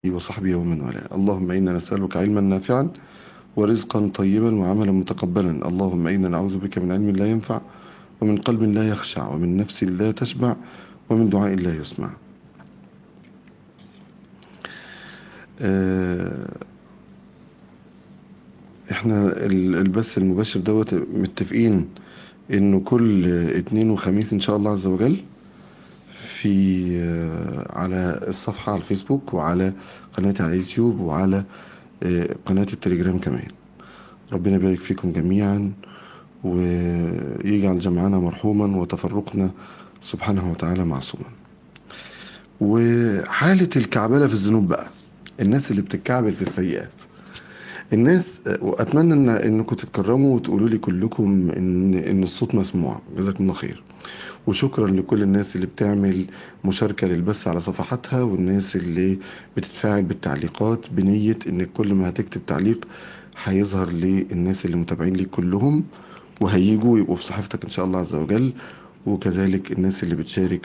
وصحبه ومن والاه اللهم إنا نسألك علما نافعا ورزقا طيبا وعملا متقبلا اللهم إنا نعوذ بك من علم لا ينفع ومن قلب لا يخشع ومن نفس لا تشبع ومن دعاء لا يسمع آه، احنا ال- البث المباشر دوت متفقين انه كل اتنين وخميس ان شاء الله عز وجل في آه، على الصفحة على الفيسبوك وعلى قناتي على اليوتيوب وعلى آه، قناة التليجرام كمان ربنا يبارك فيكم جميعا ويجعل جمعنا مرحوما وتفرقنا سبحانه وتعالى معصوما وحالة الكعبلة في الذنوب بقى الناس اللي بتتكعبل في السيئات الناس واتمنى ان انكم تتكرموا وتقولوا لي كلكم ان ان الصوت مسموع جزاكم الله خير وشكرا لكل الناس اللي بتعمل مشاركة للبث على صفحاتها والناس اللي بتتفاعل بالتعليقات بنية ان كل ما هتكتب تعليق هيظهر للناس اللي متابعين ليك كلهم وهيجوا يبقوا في صحيفتك ان شاء الله عز وجل وكذلك الناس اللي بتشارك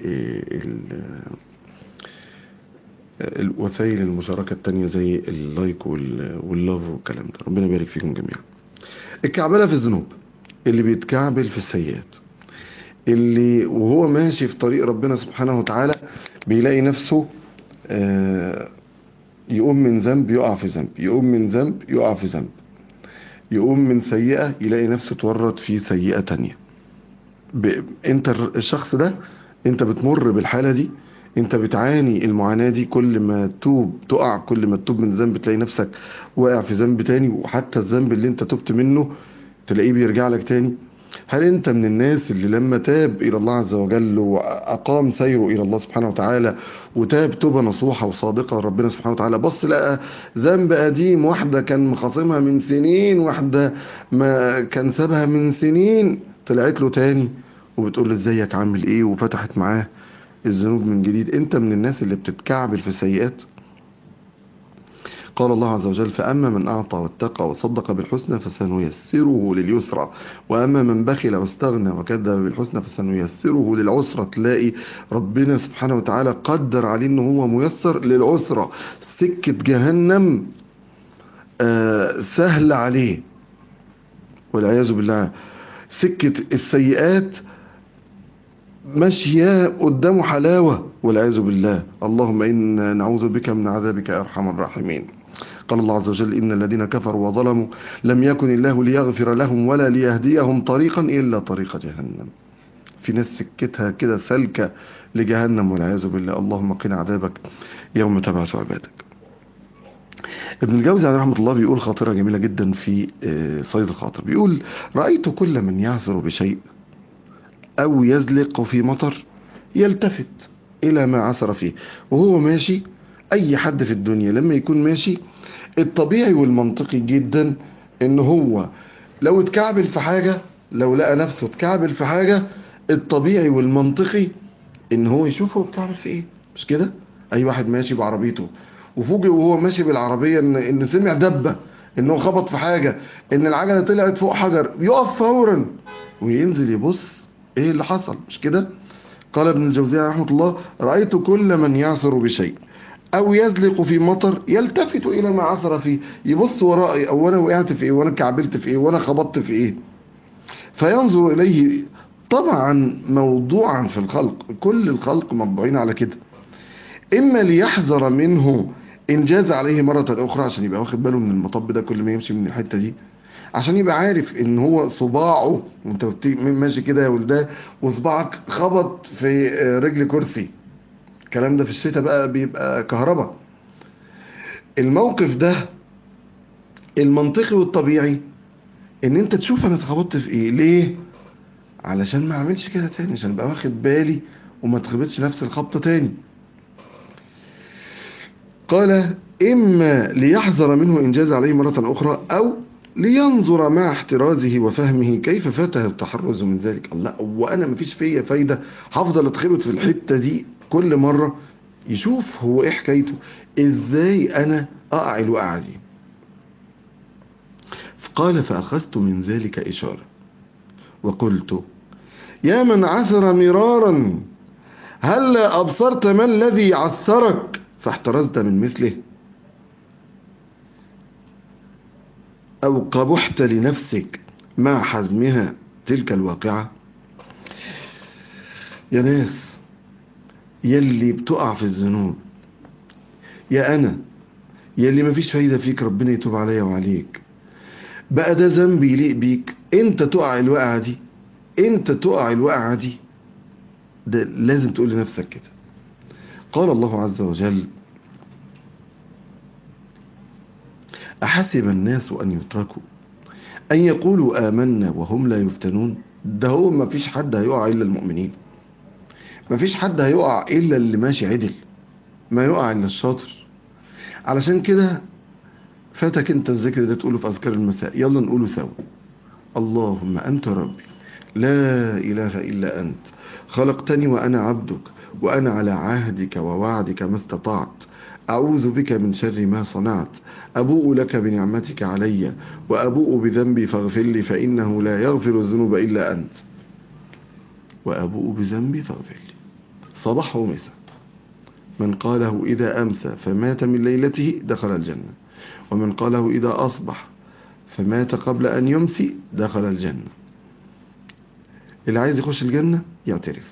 بالوسائل المشاركة التانية زي اللايك وال- واللاف والكلام ده ربنا يبارك فيكم جميعا الكعبلة في الذنوب اللي بيتكعبل في السيئات اللي وهو ماشي في طريق ربنا سبحانه وتعالى بيلاقي نفسه آه، يقوم من ذنب يقع في ذنب يقوم من ذنب يقع في ذنب يقوم من سيئة يلاقي نفسه اتورط في سيئة تانية ب... انت الر- الشخص ده انت بتمر بالحالة دي انت بتعاني المعاناة دي كل ما تتوب تقع كل ما تتوب من ذنب تلاقي نفسك واقع في ذنب تاني وحتى الذنب اللي انت تبت منه تلاقيه بيرجع لك تاني هل انت من الناس اللي لما تاب الى الله عز وجل واقام سيره الى الله سبحانه وتعالى وتاب توبة نصوحة وصادقة ربنا سبحانه وتعالى بص لقى ذنب قديم واحدة كان مخاصمها من سنين واحدة ما كان سابها من سنين طلعت له تاني وبتقول له ازيك عامل ايه وفتحت معاه الذنوب من جديد انت من الناس اللي بتتكعبل في السيئات قال الله عز وجل فأما من أعطى واتقى وصدق بالحسنى فسنيسره لليسرى وأما من بخل واستغنى وكذب بالحسنى فسنيسره للعسرى تلاقي ربنا سبحانه وتعالى قدر عليه ان هو ميسر للعسرى سكة جهنم آه سهل عليه والعياذ بالله سكة السيئات ماشية قدامه حلاوة والعياذ بالله اللهم إنا نعوذ بك من عذابك يا أرحم الراحمين قال الله عز وجل إن الذين كفروا وظلموا لم يكن الله ليغفر لهم ولا ليهديهم طريقا إلا طريق جهنم في ناس سكتها كده سلكة لجهنم والعياذ بالله اللهم قنا عذابك يوم تبعث عبادك ابن الجوزي عليه رحمة الله بيقول خاطرة جميلة جدا في آه، صيد الخاطر بيقول رأيت كل من يعثر بشيء أو يزلق في مطر يلتفت إلى ما عثر فيه وهو ماشي أي حد في الدنيا لما يكون ماشي الطبيعي والمنطقي جدا إن هو لو اتكعبل في حاجة لو لقى نفسه اتكعبل في حاجة الطبيعي والمنطقي إن هو يشوف هو اتكعبل في إيه مش كده؟ أي واحد ماشي بعربيته وفوجئ وهو ماشي بالعربية إن, إن سمع دبة إنه خبط في حاجة إن العجلة طلعت فوق حجر يقف فورا وينزل يبص ايه اللي حصل مش كده قال ابن الجوزي رحمه الله رأيت كل من يعثر بشيء او يزلق في مطر يلتفت الى ما عثر فيه يبص ورائي او انا وقعت في ايه وانا كعبلت في ايه وانا خبطت في ايه فينظر اليه طبعا موضوعا في الخلق كل الخلق مطبوعين على كده اما ليحذر منه ان جاز عليه مرة اخرى عشان يبقى واخد باله من المطب ده كل ما يمشي من الحتة دي عشان يبقى عارف ان هو صباعه وانت بت- ماشي كده يا ولدان وصباعك خبط في آه، رجل كرسي الكلام ده في الشتاء بقى بيبقى كهرباء الموقف ده المنطقي والطبيعي ان انت تشوف انا اتخبطت في ايه ليه علشان ما اعملش كده تاني عشان ابقى واخد بالي وما تخبطش نفس الخبطه تاني قال إما ليحذر منه إن جاز عليه مرة أخرى أو لينظر مع احترازه وفهمه كيف فاته التحرز من ذلك الله وأنا مفيش فيا فايدة هفضل اتخبط في الحتة دي كل مرة يشوف هو إيه حكايته إزاي أنا أقع الوقعة دي قال فأخذت من ذلك إشارة وقلت يا من عثر مرارا هل أبصرت ما الذي عثرك فاحترزت من مثله أو قبحت لنفسك مع حزمها تلك الواقعة يا ناس يلي بتقع في الذنوب يا أنا يلي مفيش فايدة فيك ربنا يتوب عليا وعليك بقى ده ذنب يليق بيك انت تقع الوقعة دي انت تقع الوقعة دي ده لازم تقول لنفسك كده قال الله عز وجل أحسب الناس أن يتركوا أن يقولوا آمنا وهم لا يفتنون ده هو ما فيش حد هيقع إلا المؤمنين ما فيش حد هيقع إلا اللي ماشي عدل ما يقع إلا الشاطر علشان كده فاتك انت الذكر ده تقوله في أذكار المساء يلا نقوله سوا اللهم أنت ربي لا إله إلا أنت خلقتني وأنا عبدك وأنا على عهدك ووعدك ما استطعت أعوذ بك من شر ما صنعت أبوء لك بنعمتك علي وأبوء بذنبي فاغفر لي فإنه لا يغفر الذنوب إلا أنت وأبوء بذنبي فاغفر لي صباح ومساء من قاله إذا أمسى فمات من ليلته دخل الجنة ومن قاله إذا أصبح فمات قبل أن يمسي دخل الجنة اللي عايز يخش الجنة يعترف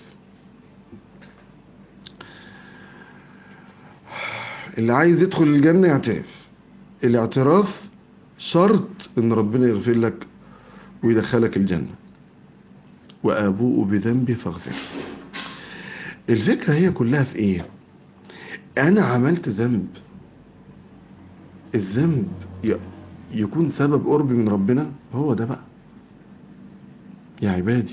اللي عايز يدخل الجنة يعترف الاعتراف شرط ان ربنا يغفر لك ويدخلك الجنة وأبوء بذنبي فاغفر الفكرة هي كلها في ايه انا عملت ذنب الذنب يكون سبب قرب من ربنا هو ده بقى يا عبادي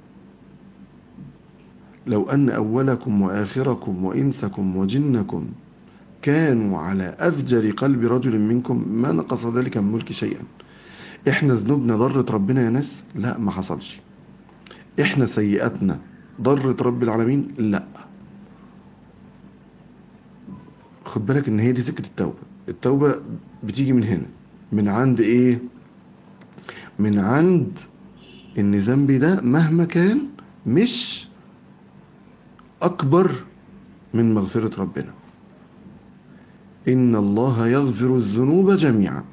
لو أن أولكم وآخركم وإنسكم وجنكم كانوا على أفجر قلب رجل منكم ما نقص ذلك من ملك شيئا إحنا ذنوبنا ضرت ربنا يا ناس لا ما حصلش إحنا سيئاتنا ضرت رب العالمين لا خد بالك ان هي دي سكة التوبة التوبة بتيجي من هنا من عند ايه من عند ان ذنبي ده مهما كان مش اكبر من مغفرة ربنا ان الله يغفر الذنوب جميعا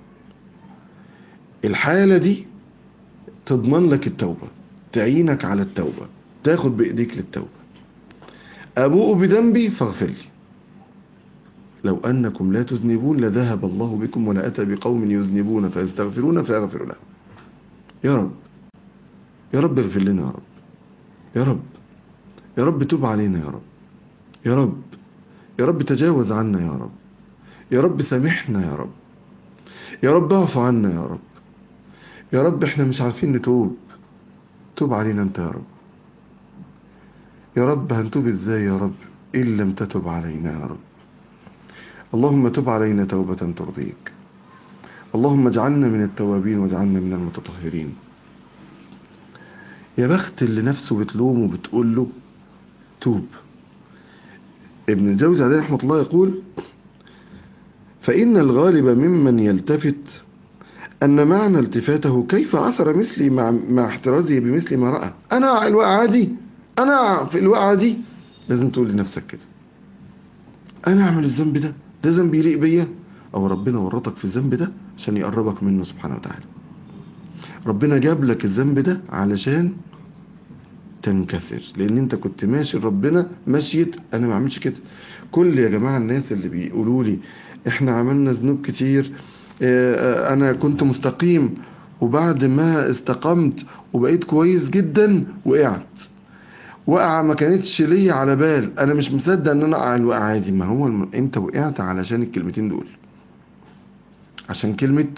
الحالة دي تضمن لك التوبة تعينك على التوبة تاخد بايديك للتوبة ابوء بذنبي فاغفر لي لو أنكم لا تذنبون لذهب الله بكم ولا أتى بقوم يذنبون فيستغفرون فيغفر لهم يا رب يا رب اغفر لنا يا رب يا رب يا رب تب علينا يا رب يا رب يا رب تجاوز عنا يا رب يا رب سامحنا يا رب يا رب اعف عنا يا رب يا رب احنا مش عارفين نتوب توب علينا انت يا رب يا رب هنتوب ازاي يا رب إن لم تتب علينا يا رب اللهم تب علينا توبة ترضيك اللهم اجعلنا من التوابين واجعلنا من المتطهرين يا بخت اللي نفسه بتلوم وبتقول له توب ابن الجوزي عليه رحمة الله يقول فإن الغالب ممن يلتفت أن معنى التفاته كيف عثر مثلي مع, مع احترازه بمثل ما رأى أنا الوقعة دي أنا في الوقعة دي لازم تقول لنفسك كده أنا أعمل الذنب ده ده ذنب يليق بيا او ربنا ورطك في الذنب ده عشان يقربك منه سبحانه وتعالى ربنا جاب لك الذنب ده علشان تنكسر لان انت كنت ماشي ربنا مشيت انا ما عملش كده كل يا جماعه الناس اللي بيقولوا لي احنا عملنا ذنوب كتير انا كنت مستقيم وبعد ما استقمت وبقيت كويس جدا وقعت وقعة ما كانتش ليا على بال انا مش مصدق ان انا اقع الوقعة دي ما هو الم... انت وقعت علشان الكلمتين دول عشان كلمة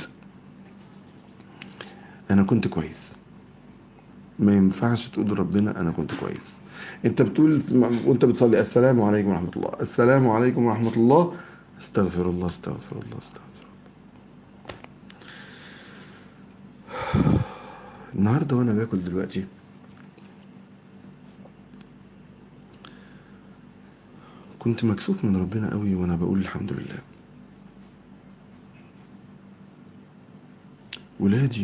انا كنت كويس ما ينفعش تقول ربنا انا كنت كويس انت بتقول وانت بتصلي السلام عليكم ورحمة الله السلام عليكم ورحمة الله استغفر الله استغفر الله استغفر الله النهاردة وانا باكل دلوقتي كنت مكسوف من ربنا قوي وانا بقول الحمد لله ولادي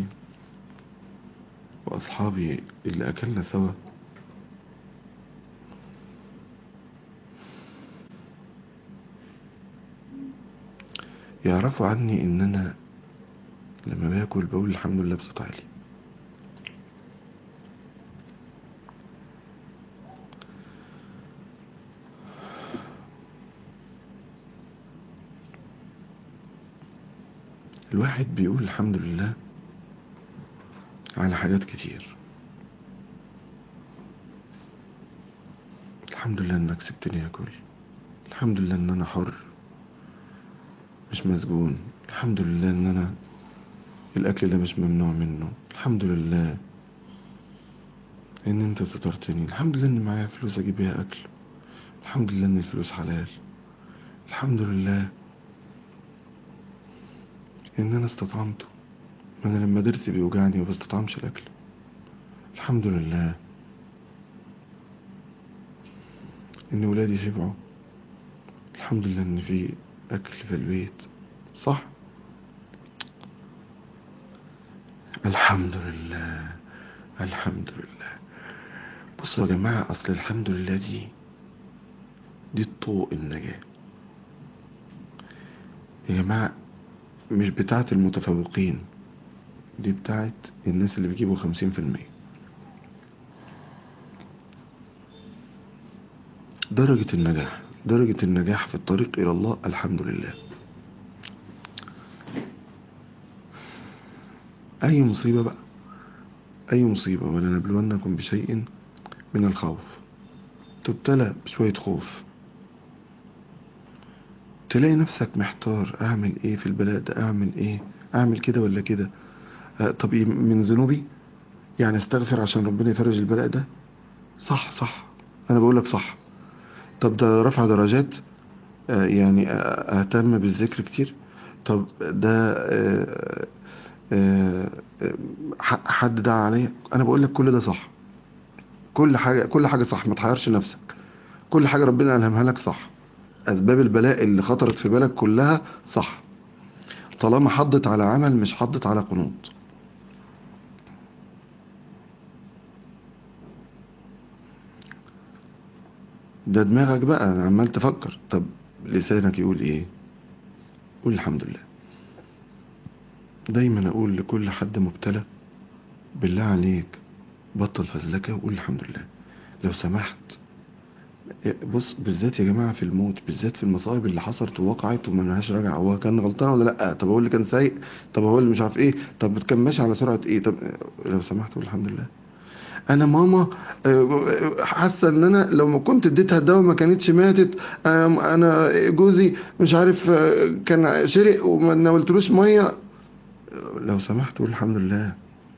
واصحابي اللي اكلنا سوا يعرفوا عني ان انا لما باكل بقول الحمد لله بصوت عالي الواحد بيقول الحمد لله على حاجات كتير الحمد لله انك سبتني اكل الحمد لله ان انا حر مش مسجون الحمد لله ان انا الاكل ده مش ممنوع منه الحمد لله ان انت سترتني الحمد لله ان معايا فلوس اجيب بيها اكل الحمد لله ان الفلوس حلال الحمد لله ان انا استطعمته ما انا لما ضرسي بيوجعني وبستطعمش الاكل الحمد لله ان ولادي شبعوا الحمد لله ان في اكل في البيت صح الحمد لله الحمد لله بصوا يا جماعة اصل الحمد لله دي دي الطوق النجاة يا جماعة مش بتاعت المتفوقين دي بتاعت الناس اللي بيجيبوا خمسين في المية درجة النجاح درجة النجاح في الطريق إلى الله الحمد لله أي مصيبة بقى أي مصيبة ولنبلونكم بشيء من الخوف تبتلى بشوية خوف تلاقي نفسك محتار أعمل إيه في البلاء ده أعمل إيه أعمل كده ولا كده آه، طب إيه من ذنوبي يعني استغفر عشان ربنا يفرج البلاء ده صح صح أنا بقولك صح طب ده رفع درجات آه، يعني آه، اهتم بالذكر كتير طب ده آه، آه، آه، ح- حد دعا عليا انا بقول لك كل ده صح كل حاجه كل حاجه صح ما تحيرش نفسك كل حاجه ربنا الهمها لك صح اسباب البلاء اللي خطرت في بالك كلها صح طالما حضت على عمل مش حضت على قنوط ده دماغك بقى عمال تفكر طب لسانك يقول ايه قول الحمد لله دايما اقول لكل حد مبتلى بالله عليك بطل فزلكة وقول الحمد لله لو سمحت بص بالذات يا جماعة في الموت بالذات في المصائب اللي حصلت ووقعت وما لهاش رجعة هو كان غلطان ولا لا طب هو اللي كان سايق طب هو اللي مش عارف ايه طب كان ماشي على سرعة ايه طب لو سمحت قول الحمد لله انا ماما آه، حاسه ان انا لو ما كنت اديتها الدواء ما كانتش ماتت انا انا جوزي مش عارف آه، كان شرق وما ناولتلوش ميه لو سمحت قول الحمد لله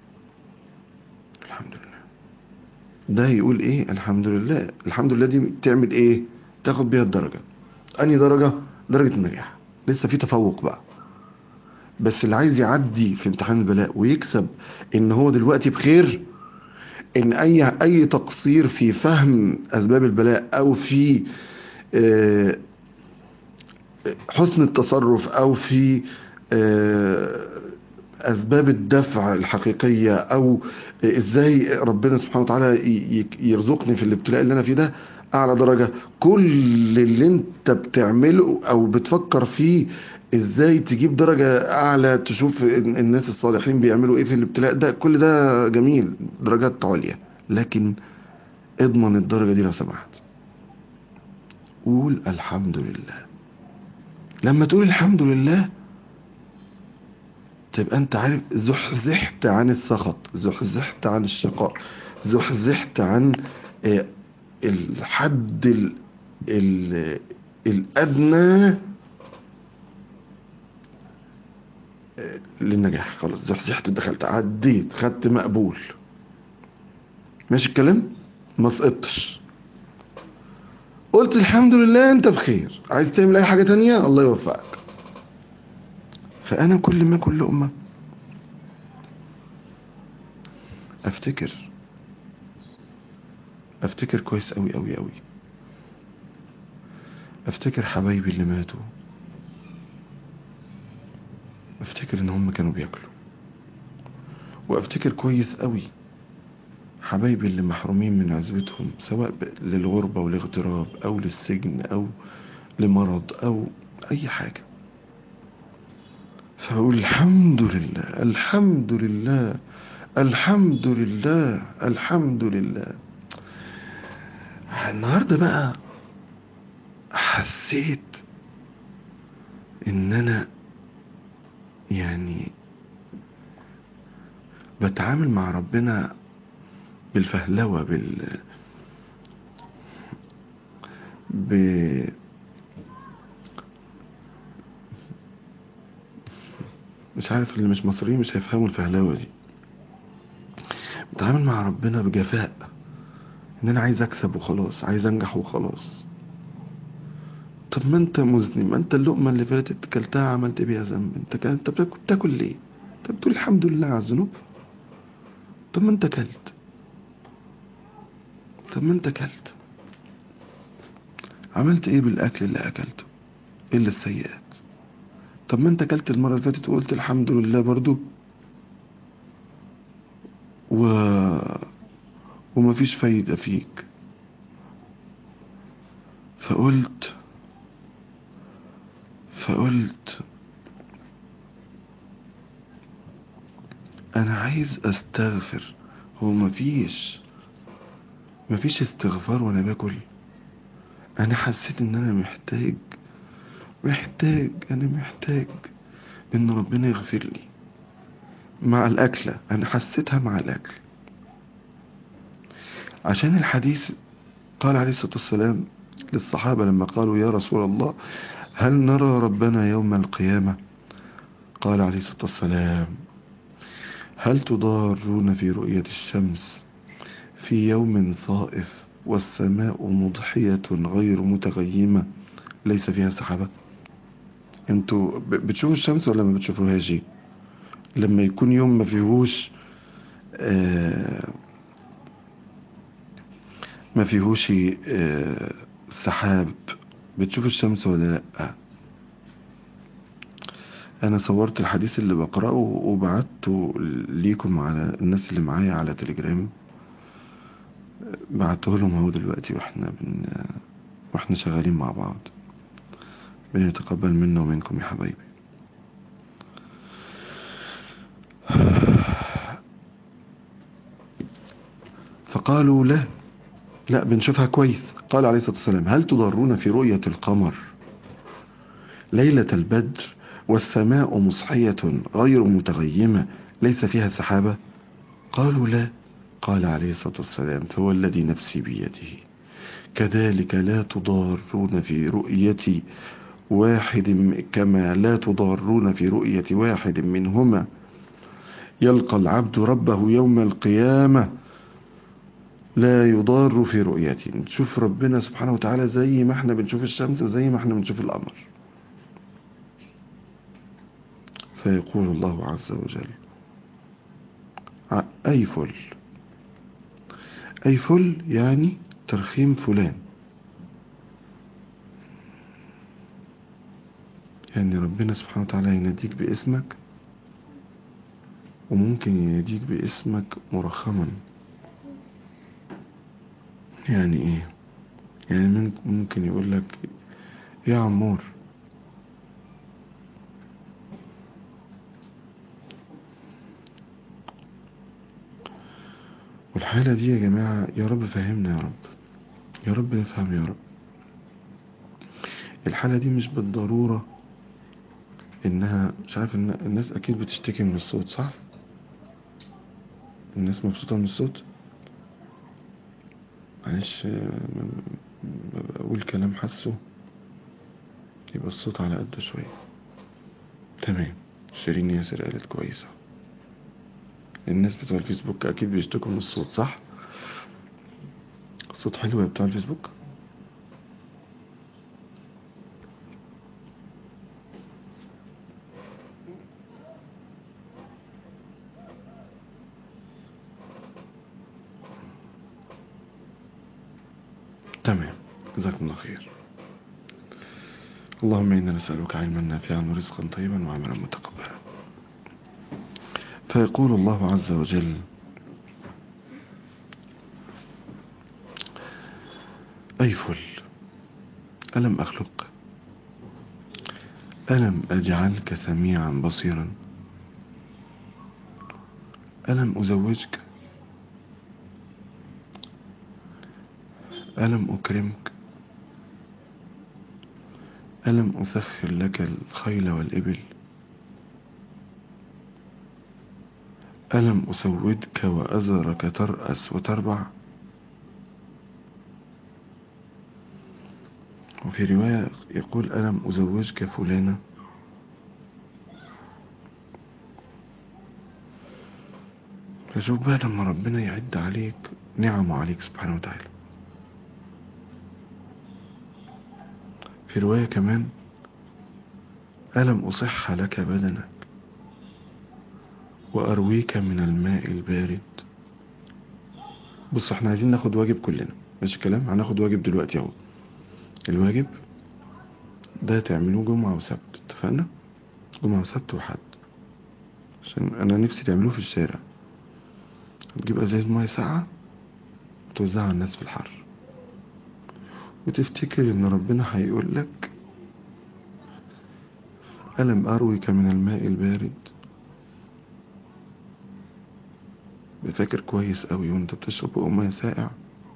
الحمد لله ده يقول ايه الحمد لله الحمد لله دي تعمل ايه تاخد بيها الدرجه انهي درجه درجه النجاح لسه في تفوق بقى بس اللي عايز يعدي في امتحان البلاء ويكسب ان هو دلوقتي بخير ان اي اي تقصير في فهم اسباب البلاء او في آه، حسن التصرف او في آه، اسباب الدفع الحقيقيه او ازاي ربنا سبحانه وتعالى ي- ي- يرزقني في الابتلاء اللي انا فيه ده اعلى درجه كل اللي انت بتعمله او بتفكر فيه ازاي تجيب درجه اعلى تشوف ال- الناس الصالحين بيعملوا ايه في الابتلاء ده كل ده جميل درجات عليا لكن اضمن الدرجه دي لو سمحت قول الحمد لله لما تقول الحمد لله تبقى انت عارف زحزحت عن السخط زحزحت عن الشقاء زحزحت عن آه، الحد ال ال الأدنى آه، للنجاح خلاص زحزحت دخلت عديت خدت مقبول ماشي الكلام ما سقطتش قلت الحمد لله انت بخير عايز تعمل اي حاجة تانية الله يوفقك فانا كل ما كل امه افتكر افتكر كويس قوي قوي قوي افتكر حبايبي اللي ماتوا افتكر ان هم كانوا بياكلوا وافتكر كويس قوي حبايبي اللي محرومين من عزوتهم سواء ب- للغربة والاغتراب او للسجن او لمرض او اي حاجة فأقول الحمد لله الحمد لله الحمد لله الحمد لله النهاردة بقى حسيت ان انا يعني بتعامل مع ربنا بالفهلوة بال ب... مش عارف اللي مش مصريين مش هيفهموا الفهلوة دي بتعامل مع ربنا بجفاء ان انا عايز اكسب وخلاص عايز انجح وخلاص طب ما انت مذنب ما انت اللقمة اللي فاتت كلتها عملت بيها ذنب انت كان انت بتاكل, بتاكل ليه انت بتقول الحمد لله على الذنوب طب ما انت كلت طب ما انت كلت عملت ايه بالاكل اللي اكلته الا السيئات طب ما انت كلت المرة اللي فاتت وقلت الحمد لله برضو و ومفيش فايدة فيك فقلت فقلت انا عايز استغفر هو مفيش مفيش استغفار وانا باكل انا حسيت ان انا محتاج محتاج انا محتاج ان ربنا يغفر لي مع الاكلة انا حسيتها مع الاكل عشان الحديث قال عليه الصلاة والسلام للصحابة لما قالوا يا رسول الله هل نرى ربنا يوم القيامة قال عليه الصلاة والسلام هل تضارون في رؤية الشمس في يوم صائف والسماء مضحية غير متغيمة ليس فيها سحابة انتوا بتشوفوا الشمس ولا ما بتشوفوهاش لما يكون يوم ما فيهوش آه ما فيهوش آه سحاب بتشوف الشمس ولا لا انا صورت الحديث اللي بقرأه وبعته ليكم على الناس اللي معايا على تليجرام بعته لهم اهو دلوقتي واحنا بن واحنا شغالين مع بعض بنتقبل منا ومنكم يا حبايبي فقالوا لا لا بنشوفها كويس قال عليه الصلاة والسلام هل تضرون في رؤية القمر ليلة البدر والسماء مصحية غير متغيمة ليس فيها سحابة قالوا لا قال عليه الصلاة والسلام فهو الذي نفسي بيده كذلك لا تضارون في رؤية واحد كما لا تضارون في رؤية واحد منهما يلقى العبد ربه يوم القيامة لا يضار في رؤيته نشوف ربنا سبحانه وتعالى زي ما احنا بنشوف الشمس وزي ما احنا بنشوف القمر فيقول الله عز وجل أي فل أي فل يعني ترخيم فلان يعني ربنا سبحانه وتعالى يناديك باسمك وممكن يناديك باسمك مرخما يعني ايه يعني ممكن يقول لك يا عمور والحالة دي يا جماعة يا رب فهمنا يا رب يا رب نفهم يا رب الحالة دي مش بالضرورة انها مش عارف ان الناس اكيد بتشتكي من الصوت صح الناس مبسوطة من الصوت معلش بقول كلام حسه يبقى الصوت على قده شوية تمام شيرين ياسر قالت كويسة الناس بتوع الفيسبوك اكيد بيشتكوا من الصوت صح الصوت حلو يا بتوع الفيسبوك تمام جزاكم الله خير اللهم إنا نسألك علما نافعا ورزقا طيبا وعملا متقبلا فيقول الله عز وجل أي فل ألم أخلق ألم أجعلك سميعا بصيرا ألم أزوجك ألم أكرمك ألم أسخر لك الخيل والإبل ألم أسودك وأزرك ترأس وتربع وفي رواية يقول ألم أزوجك فلانة فشوف بقى لما ربنا يعد عليك نعمه عليك سبحانه وتعالى في رواية كمان ألم أصح لك بدنك وأرويك من الماء البارد بص احنا عايزين ناخد واجب كلنا ماشي الكلام هناخد واجب دلوقتي اهو الواجب ده تعملوه جمعة وسبت اتفقنا جمعة وسبت وحد عشان انا نفسي تعملوه في الشارع تجيب ازايز مية ساقعة وتوزعها على الناس في الحر وتفتكر ان ربنا هيقول لك ألم أرويك من الماء البارد بفكر كويس قوي وانت بتشرب بقى ميه ساقع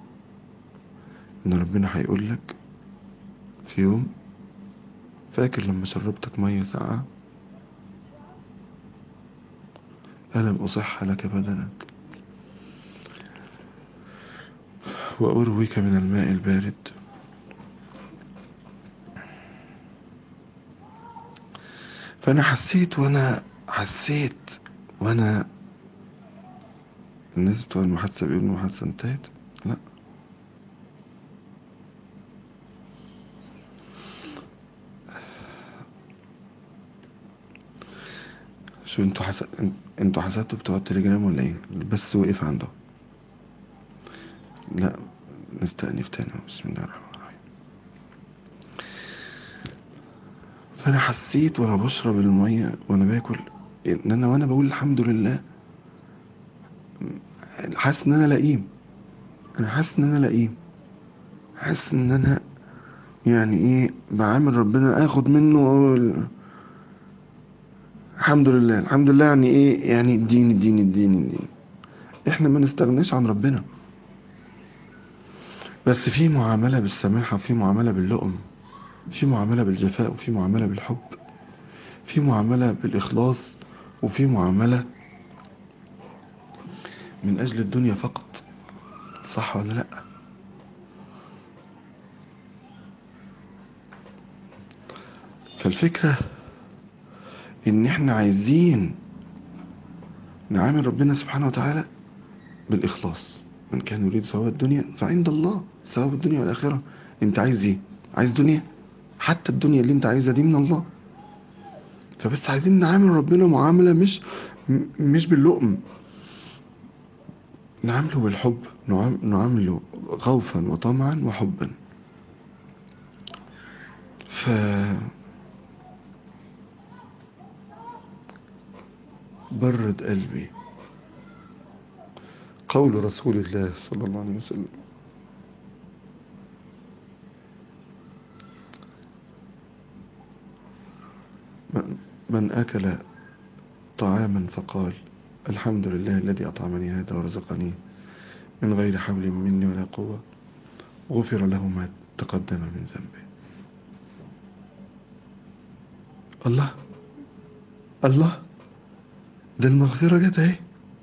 ان ربنا هيقول لك في يوم فاكر لما شربتك ميه ساقعه ألم أصح لك بدنك وأرويك من الماء البارد فأنا حسيت وأنا حسيت وأنا الناس بتوع المحادثة بيقولوا المحادثة انتهت لا شو انتوا حس... انتوا حسدتوا بتوع التليجرام ولا ايه بس وقف عنده لا نستأنف تاني بسم الله الرحمن الرحيم فانا حسيت وانا بشرب المية وانا باكل ان انا وانا بقول الحمد لله حاسس ان انا لئيم انا حاسس ان انا لئيم حاسس ان انا يعني ايه بعامل ربنا اخد منه وأقول الحمد لله الحمد لله يعني ايه يعني الدين الدين الدين الدين احنا ما نستغناش عن ربنا بس في معاملة بالسماحة وفي معاملة باللؤم في معاملة بالجفاء وفي معاملة بالحب في معاملة بالإخلاص وفي معاملة من أجل الدنيا فقط صح ولا لأ فالفكرة إن إحنا عايزين نعامل ربنا سبحانه وتعالى بالإخلاص من كان يريد ثواب الدنيا فعند الله ثواب الدنيا والآخرة أنت عايز إيه؟ عايز دنيا؟ حتى الدنيا اللي أنت عايزها دي من الله فبس عايزين نعامل ربنا معاملة مش مش باللؤم نعامله بالحب نعامله خوفا وطمعا وحبا ف برد قلبي قول رسول الله صلى الله عليه وسلم من, من أكل طعاما فقال الحمد لله الذي أطعمني هذا ورزقني من غير حول مني ولا قوة غفر له ما تقدم من ذنبه الله الله ده المغفرة جت اهي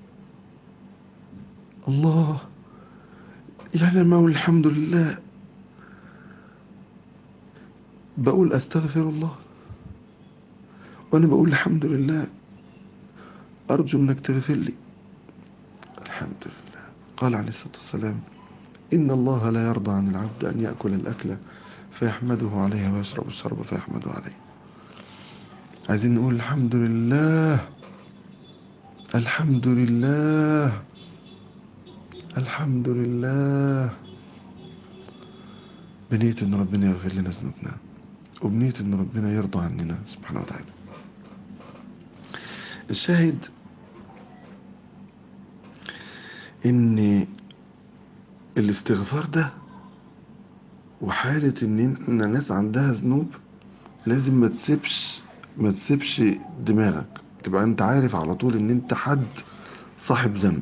الله يعني ما أقول الحمد لله بقول أستغفر الله وأنا بقول الحمد لله أرجو أنك تغفر لي الحمد لله قال عليه الصلاة والسلام إن الله لا يرضى عن العبد أن يأكل الأكلة فيحمده عليها ويشرب الشرب فيحمده عليه عايزين نقول الحمد لله الحمد لله الحمد لله بنية ان ربنا يغفر لنا ذنوبنا وبنية ان ربنا يرضى عننا سبحانه وتعالى الشاهد ان الاستغفار ده وحالة ان ان الناس عندها ذنوب لازم ما تسيبش ما تسيبش دماغك تبقى انت عارف على طول ان انت حد صاحب ذنب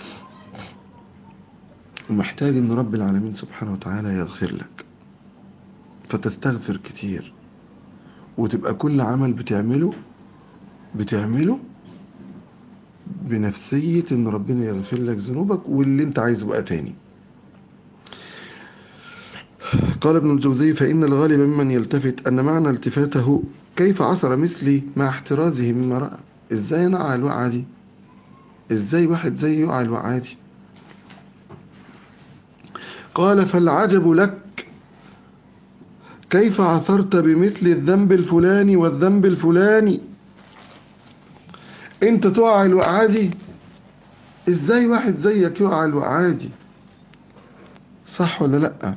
ومحتاج ان رب العالمين سبحانه وتعالى يغفر لك فتستغفر كتير وتبقى كل عمل بتعمله بتعمله بنفسية ان ربنا يغفر لك ذنوبك واللي انت عايزه بقى تاني قال ابن الجوزي فإن الغالب ممن يلتفت أن معنى التفاته كيف عثر مثلي مع احترازه مما رأى ازاي نقع الوقعة دي ازاي واحد زي يقع الوقعة دي قال فالعجب لك كيف عثرت بمثل الذنب الفلاني والذنب الفلاني انت تقع الوقعة دي ازاي واحد زيك يقع الوقعة دي صح ولا لأ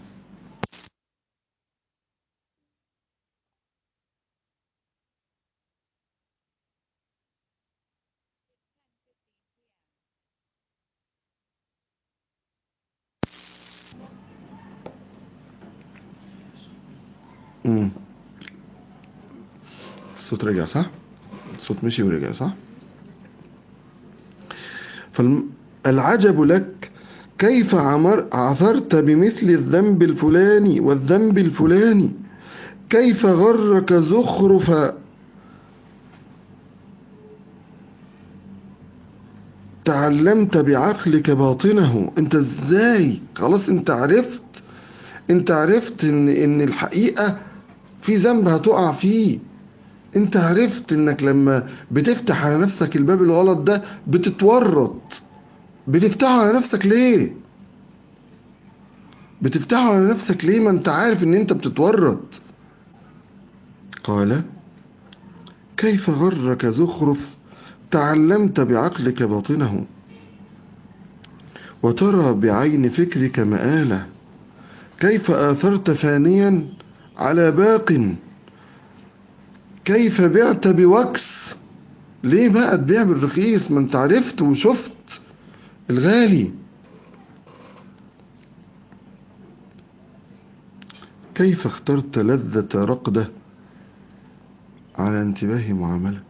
امم الصوت رجع صح الصوت مشي ورجع صح فالعجب لك كيف عمر عثرت بمثل الذنب الفلاني والذنب الفلاني كيف غرك زخرف تعلمت بعقلك باطنه انت ازاي خلاص انت عرفت انت عرفت ان ان الحقيقة في ذنب هتقع فيه انت عرفت انك لما بتفتح على نفسك الباب الغلط ده بتتورط بتفتحه على نفسك ليه بتفتحه على نفسك ليه ما انت عارف ان انت بتتورط قال كيف غرك زخرف تعلمت بعقلك باطنه وترى بعين فكرك مآله كيف آثرت فانيا على باق كيف بعت بوكس ليه بقى تبيع بالرخيص ما انت عرفت وشفت الغالي كيف اخترت لذة رقدة على انتباه معاملة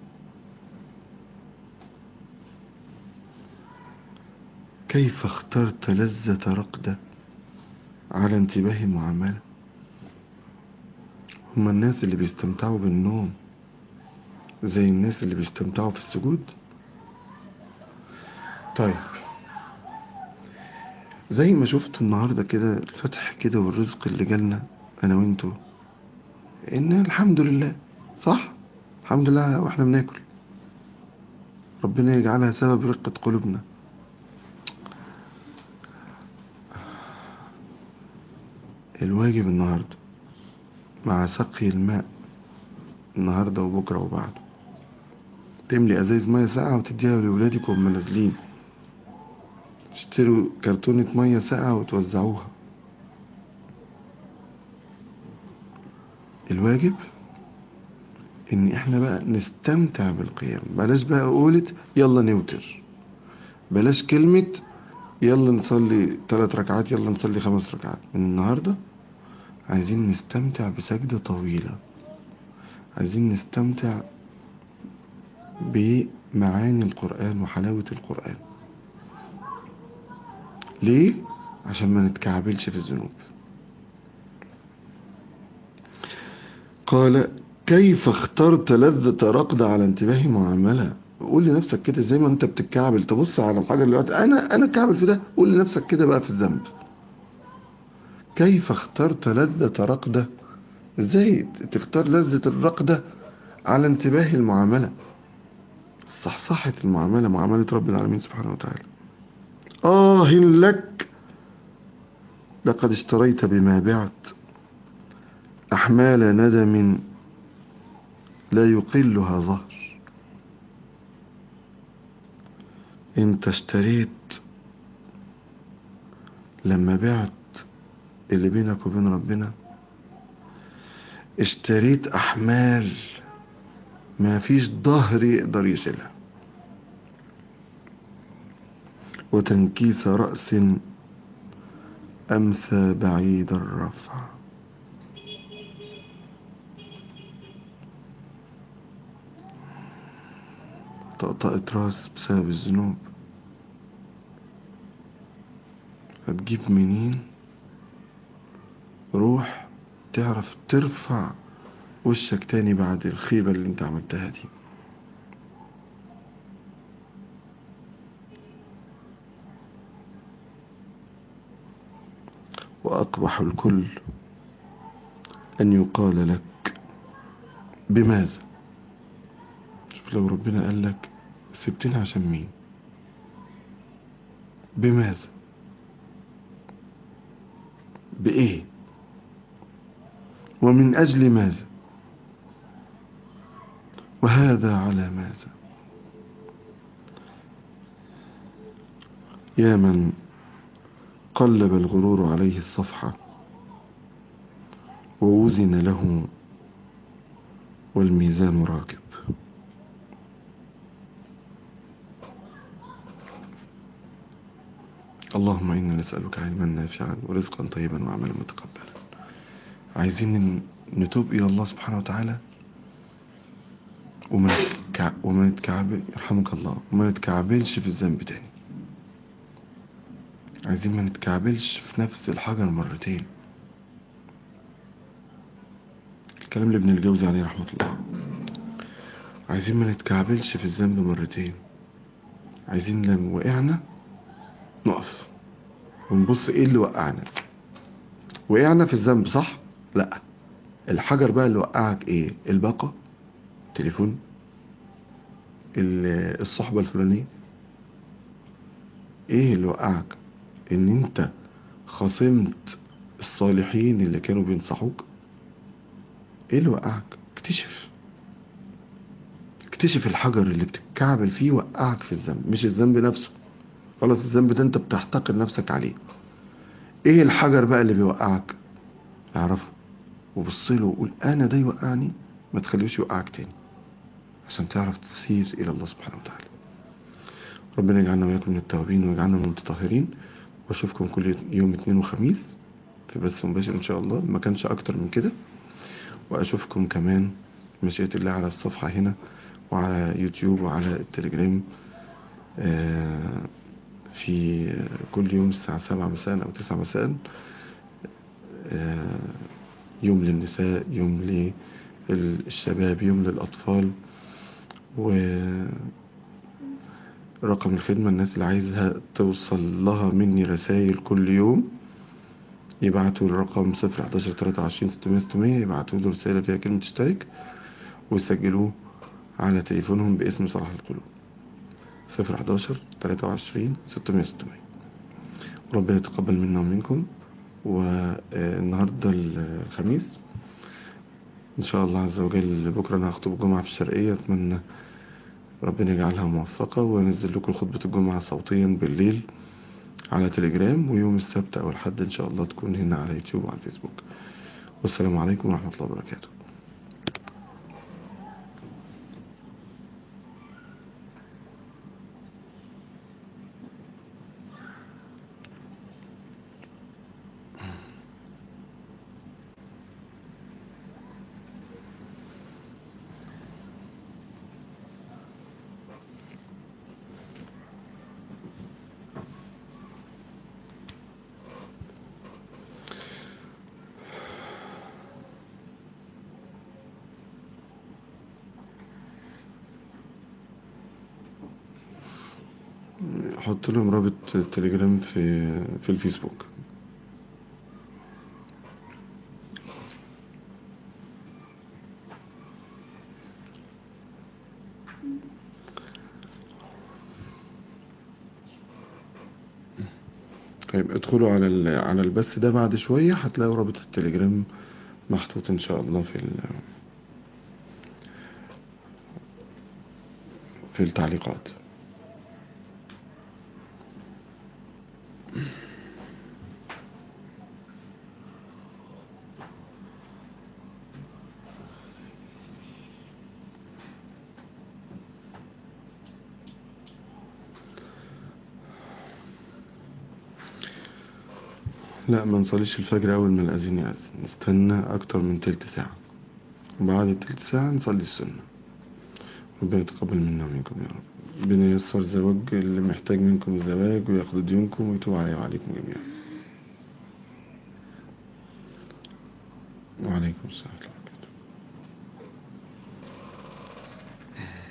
كيف اخترت لذة رقدة على انتباه معاملة هما الناس اللي بيستمتعوا بالنوم زي الناس اللي بيستمتعوا في السجود طيب زي ما شفتوا النهاردة كده الفتح كده والرزق اللي جالنا انا وانتوا ان الحمد لله صح الحمد لله واحنا بناكل ربنا يجعلها سبب رقة قلوبنا الواجب النهاردة مع سقي الماء النهاردة وبكرة وبعده تملي ازايز مية ساقعة وتديها لولادك وهم نازلين اشتروا كرتونة مية ساقعة وتوزعوها الواجب ان احنا بقى نستمتع بالقيام بلاش بقى قولت يلا نوتر بلاش كلمة يلا نصلي ثلاث ركعات يلا نصلي خمس ركعات من النهاردة عايزين نستمتع بسجدة طويلة عايزين نستمتع بمعاني القرآن وحلاوة القرآن ليه؟ عشان ما نتكعبلش في الذنوب قال كيف اخترت لذة رقد على انتباه معاملة قول لنفسك كده زي ما انت بتتكعبل تبص على الحاجة اللي وقت انا انا كعبل في ده قول لنفسك كده بقى في الذنب كيف اخترت لذة رقدة ازاي تختار لذة الرقدة على انتباه المعاملة صحصحة المعاملة معاملة رب العالمين سبحانه وتعالى آه لك لقد اشتريت بما بعت أحمال ندم لا يقلها ظهر انت اشتريت لما بعت اللي بينك وبين ربنا اشتريت احمال ما فيش ظهر يقدر يشيلها وتنكيس رأس أمسى بعيد الرفع طقطقة راس بسبب الذنوب هتجيب منين روح تعرف ترفع وشك تاني بعد الخيبة اللي انت عملتها دي وأقبح الكل أن يقال لك بماذا شوف لو ربنا قال لك سبتني عشان مين بماذا بإيه ومن أجل ماذا وهذا على ماذا يا من قلب الغرور عليه الصفحة ووزن له والميزان راكب اللهم إنا نسألك علما نافعا ورزقا طيبا وعملا متقبلا عايزين نتوب إلى الله سبحانه وتعالى وما نتكع... وما نتكعبل يرحمك الله وما نتكعبلش في الذنب تاني عايزين ما نتكعبلش في نفس الحجر مرتين الكلام اللي ابن الجوزي عليه رحمة الله عايزين ما نتكعبلش في الذنب مرتين عايزين لما وقعنا نقف ونبص ايه اللي وقعنا وقعنا في الذنب صح لا الحجر بقى اللي وقعك ايه الباقة التليفون ال- الصحبة الفلانية ايه اللي وقعك ان انت خصمت الصالحين اللي كانوا بينصحوك ايه اللي وقعك اكتشف اكتشف الحجر اللي بتتكعبل فيه وقعك في الذنب مش الذنب نفسه خلاص الذنب ده انت بتحتقر نفسك عليه ايه الحجر بقى اللي بيوقعك اعرفه وبصله وقول انا ده يوقعني ما تخليهوش يوقعك تاني عشان تعرف تسير الى الله سبحانه وتعالى ربنا يجعلنا وياكم من التوابين ويجعلنا من المتطهرين واشوفكم كل يوم اثنين وخميس في بث مباشر ان شاء الله ما كانش اكتر من كده واشوفكم كمان مشيئة الله على الصفحة هنا وعلى يوتيوب وعلى التليجرام آه، في كل يوم الساعة سبعة مساء أو تسعة مساء آه، يوم للنساء يوم للشباب يوم للأطفال ورقم الخدمة الناس اللي عايزها توصل لها مني رسائل كل يوم يبعتوا الرقم صفر حداشر تلاتة وعشرين ستمية ستمية يبعتوا له رسالة فيها كلمة اشترك ويسجلوه على تليفونهم باسم صلاح القلوب صفر حداشر تلاتة وعشرين ستمية ستمية ربنا يتقبل منا ومنكم والنهاردة الخميس إن شاء الله عز وجل بكرة أنا هخطب الجمعة في الشرقية أتمنى ربنا يجعلها موفقة وأنزل لكم خطبة الجمعة صوتيا بالليل على تليجرام ويوم السبت أو الحد إن شاء الله تكون هنا على يوتيوب وعلى الفيسبوك والسلام عليكم ورحمة الله وبركاته حط لهم رابط تليجرام في في الفيسبوك طيب ادخلوا على ال- على البث ده بعد شوية هتلاقوا رابط التليجرام محطوط ان شاء الله في ال- في التعليقات لا ما نصليش الفجر اول ما الاذان يأذن نستنى اكتر من تلت ساعة وبعد التلت ساعة نصلي السنة ربنا يتقبل منا ومنكم يا رب ربنا ييسر زواج اللي محتاج منكم الزواج وياخد ديونكم ويتوب عليه وعليكم جميعا وعليكم السلام